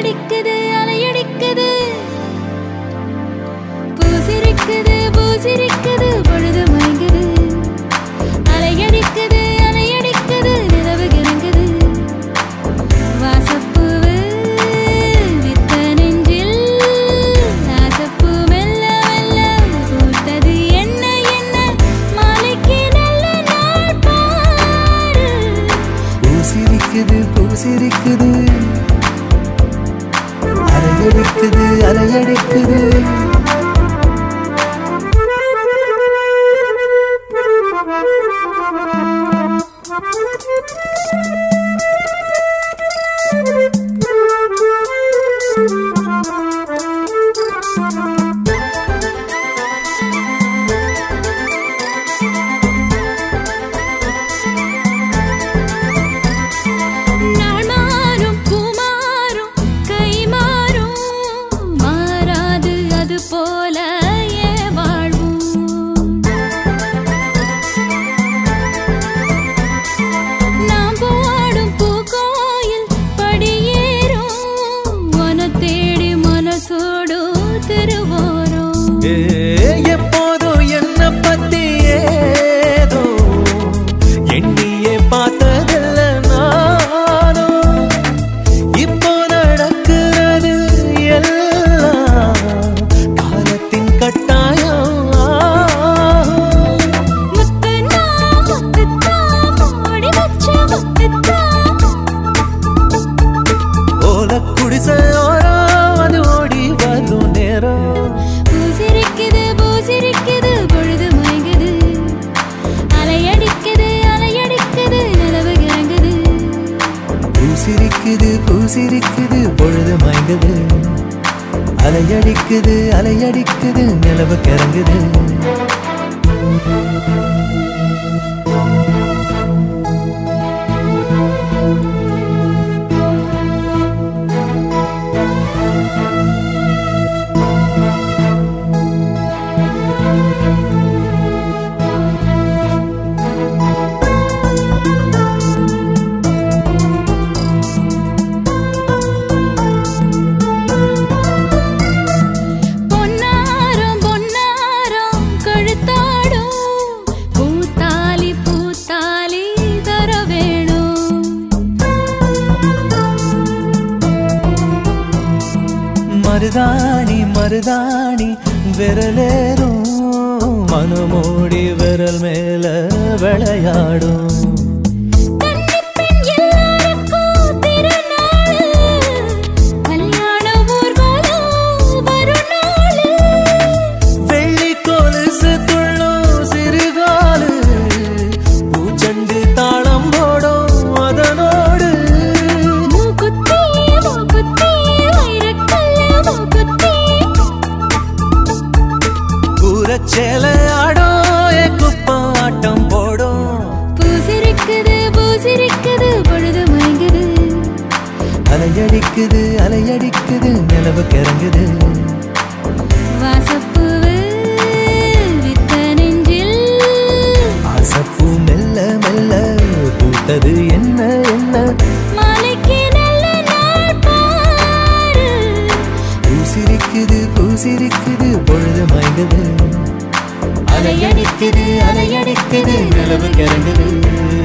அலையடிக்குது அலையடிக்குது பூசிருக்குது பூசிருக்குது பொழுது மயங்குது அலையடிக்குது அலையடிக்குது நிலவு கிறங்குது வாசப்பூவு வித்த நெஞ்சில் நாசப்பூ மெல்ல மெல்ல பூத்தது என்ன என்ன மாலைக்கு நல்ல நாள் பாரு பூசிரிக்குது பூசிரிக்குது அலையடிக்குது அலையடிக்குது நாள் மாறும் பூமாறும் கை மாறும் மாறாது அது போல ஏ வாழ்வும் நாம் போடும் பூக்கோயில் படியேறும் மன தேடி மனசோடு திருவோரும் ஏ, எப்போதும் என்ன பத்தி ஏதோ எண்ணியே பார்த்ததில்ல நானும் இப்போ நடக்கிறது எல்லாம் காலத்தின் கட்டாயம் முத்துனா முத்துத்தா மூடி வச்ச முத்துத்தா ஓல குடிசையோரம் அது ஓடி வரும் நேரம் பூசிருக்குது பூசிருக்குது பொழுது மயங்குது அலையடிக்குது அலையடிக்குது நிலவு கிறங்குது பூசிரிக்குது பூசிரிக்குது பொழுது மயங்குது அலையடிக்குது அலையடிக்குது நிலவு கிறங்குது பொன்னாரம் பொன்னாரம் கழுத்தாடும் பூத்தாலி பூத்தாலி தர வேணும் மருதாணி மருதாணி விரலேறும் மனமோடி விரல் மேல விளையாடும் கன்னிப்பெண் எல்லாருக்கும் திருநாளு. கல்யாண ஊர்வலம் வரும் நாளு. வெள்ளி கொலுசு துள்ளும் சிறுகாலு பூச்சண்டு தாளம் போடும் அதனோடு மூக்குத்தி, மூக்குத்தி, வைரக்கல்லு மூக்குத்தி. கூரச்சேல ஆடும் என் குப்பம் ஆட்டம் போடும் பூசிருக்குது, பூசிருக்குது, பொழுது மயங்குது. அலையடிக்குது அலையடிக்குது நிலவு கிறங்குது வாசப்பூவு வித்த நெஞ்சில். ஆசப்பூ மெல்ல மெல்ல பூத்தது என்ன என்ன மாலைக்கு நல்ல நாள் பாரு. பூசிரிக்குது பூசிரிக்குது பொழுது மயங்குது அலையடிக்குது அலையடிக்குது நிலவு கிறங்குது